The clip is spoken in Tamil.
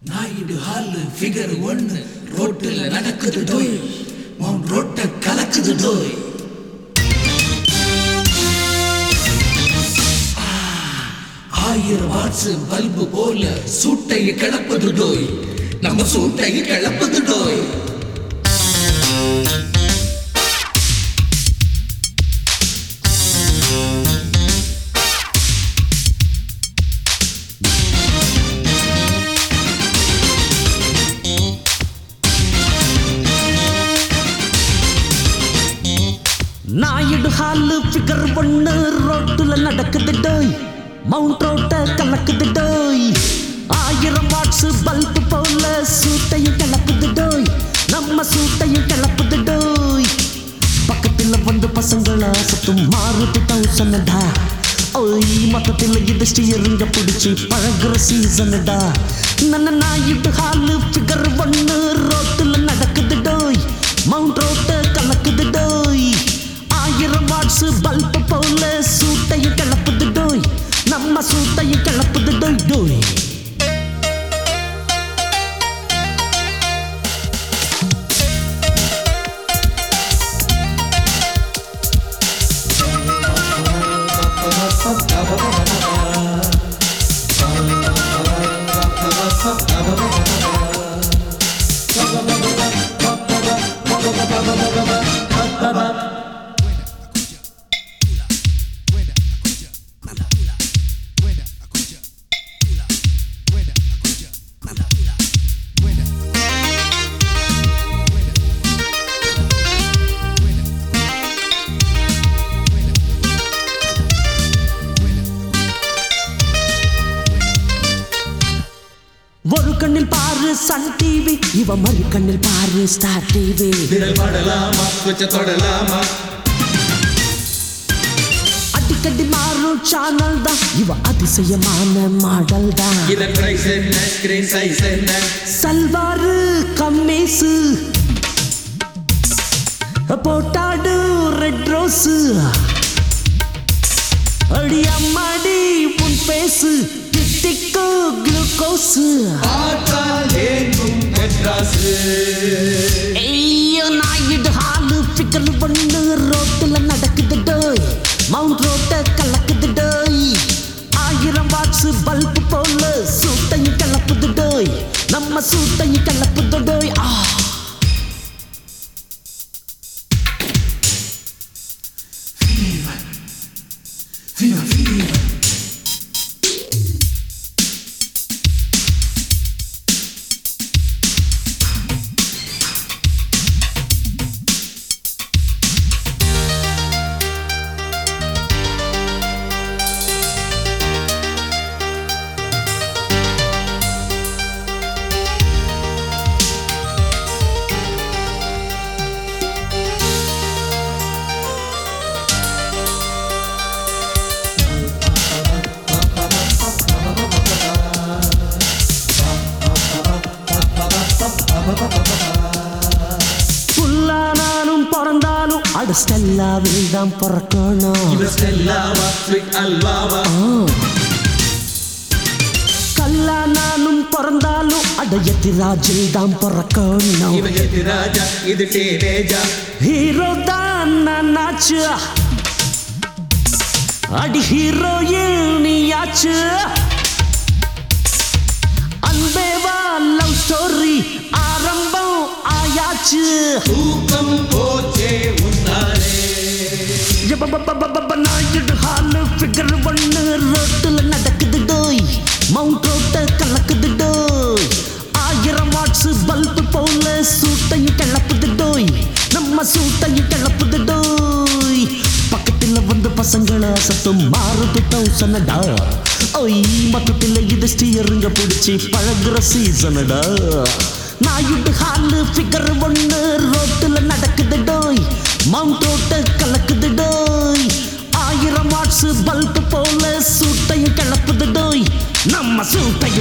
நாயுடு ஹாலு ஃபிகர் ஒன்னு ரோட்டுல நடக்குது டோய் மவுண்ட் ரோட்ட கலக்குது டோய் ஆயிரம் வாட்ஸ் பல்பு போல சூட்டைய கிளப்புது டோய் நம்ம சூட்டைய கிளப்புது டோய் நாயுடு ஹாலு ஃபிகர் ஒண்ணு ரோட்டுல நடக்குது டோய் மவுண்ட் ரோட்ட கலக்குது டோய் ஆயிரம் வாட்ஸ் பல்பு போல சூட்டையும் கிளப்புது டோய் நம்ம சூட்டையும் கிளப்புது டோய் பக்கத்துல வந்து பசங்களா சுத்தும் மாறுது தௌசண்டா ஓய் மொத்தத்தில் இது ஸ்டீருங்க பிடிச்சி பழகுற சீசனடா நன்ன நாயுடு ஹாலு ஃபிகர் ஒண்ணு ரோட்டுல நடக்குது டோய் மவுண்ட் ரோட்ட கலக்குது டோய் ஆயிரம் வாட்ஸ் பல்பு போல சூட்டையும் கிளப்புது டோய் நம்ம சூட்டையும் கிளப்புது டோய் டோய் ஒரு கண்ணில் பாரு சன் டிவி இவ மறு கண்ணில் பாரு ஸ்டார் டிவி விரல் படலாமா கொஞ்சம் தொடலாமா அடிக்கடி மாறும் சேனல் தான் இவ அதிசயமான மாடல் தான் இதன் பிரைஸ் என்ன ஸ்கிரீன் சைஸ் என்ன சல்வாரு கம்மேசு போட்டாடு ரெட் ரோஸ் அடி அம்மாடி உன் பேசு திட்டிக்கோ குளுக்கோஸ் பார்த்தால் ஏங்கும் மெட்ராஸு ஐயோ நாயுடு ஹாலு ஃபிகர் ஒண்ணு ரோட்டுல நடக்குது டோய் மவுண்ட் ரோட்ட கலக்குது டோய் ஆயிரம் வாட்ஸ் பல்பு போல சூட்டையும் கலப்புது டோய் நம்ம சூட்டையும் கலப்புது டோய் ஆ ஃபீவர் ஃபீவர் புல்லானாலும் பிறந்தாலும் அட ஸ்டெல்லாவில் தான் பிறக்கணும் இவ ஸ்டெல்லாவா ஸ்வீட் அல்வாவா கல்லானாலும் பிறந்தாலும் அட எத்திராஜில் தான் பிறக்கணும் இவ எது ராஜா இது டீனேஜா ஹீரோ தான் நானாச்சு அடி ஹீரோயில் நீயாச்சு அன்பேவா லவ் ஸ்டோரி ஆரம்பம் ஆயாச்சு தூக்கம் போச்சே உன்னாலே நாயுடு ஹாலு ஃபிகர் ஒண்ணு ரோட்டுல நடக்குது டோய் மவுண்ட் ரோட்ட கலக்குது டோய் ஆயிரம் வாட்ஸ் பல்பு போல சூட்டையும் கிளப்புது டோய் நம்ம சூட்டையும் கிளப்புது டோய் பக்கத்துல வந்து பசங்கள சத்தம் மாறுது தௌசனடா ஓய் மொத்தத்தில் இது ஸ்டீருங்க பிடிச்சி பழகுற சீசனடா நாயுடு ஹாலு ஃபிகர் ஒண்ணு ரோட்டுல நடக்குது டோய் மவுண்ட் ரோட்ட கலக்குது டோய் ஆயிரம் வாட்ஸ் பல்பு போல சூட்டையும் கிளப்புது டோய் நம்ம சூட்டை